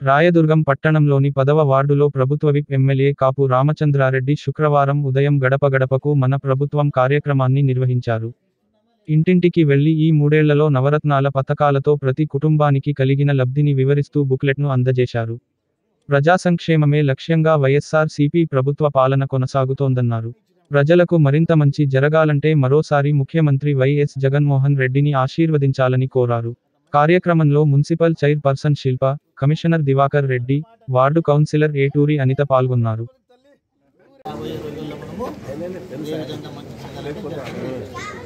రాయదుర్గం పట్టణంలోని పదవ వార్డులో ప్రభుత్వ విప్ ఎమ్మెల్యే కాపు రామచంద్రారెడ్డి శుక్రవారం ఉదయం గడప గడపకు మన ప్రభుత్వం కార్యక్రమాన్ని నిర్వహించారు ఇంటింటికి వెళ్లి ఈ మూడేళ్లలో నవరత్నాల పథకాలతో ప్రతి కుటుంబానికి కలిగిన లబ్ధిని వివరిస్తూ బుక్లెట్ను అందజేశారు ప్రజా సంక్షేమమే లక్ష్యంగా వైఎస్ఆర్ సిపి ప్రభుత్వ పాలన కొనసాగుతోందన్నారు ప్రజలకు మరింత మంచి జరగాలంటే మరోసారి ముఖ్యమంత్రి వైఎస్ జగన్మోహన్ రెడ్డిని ఆశీర్వదించాలని కోరారు కార్యక్రమంలో municipal chairperson Shilpa commissioner Divakar Reddy ward councillor Eturi Anitha పాల్గొన్నారు రాబోయే రోజుల్లో మనము ఏ విధంగా మంచి చేయాలంటే జరుగుతుంది.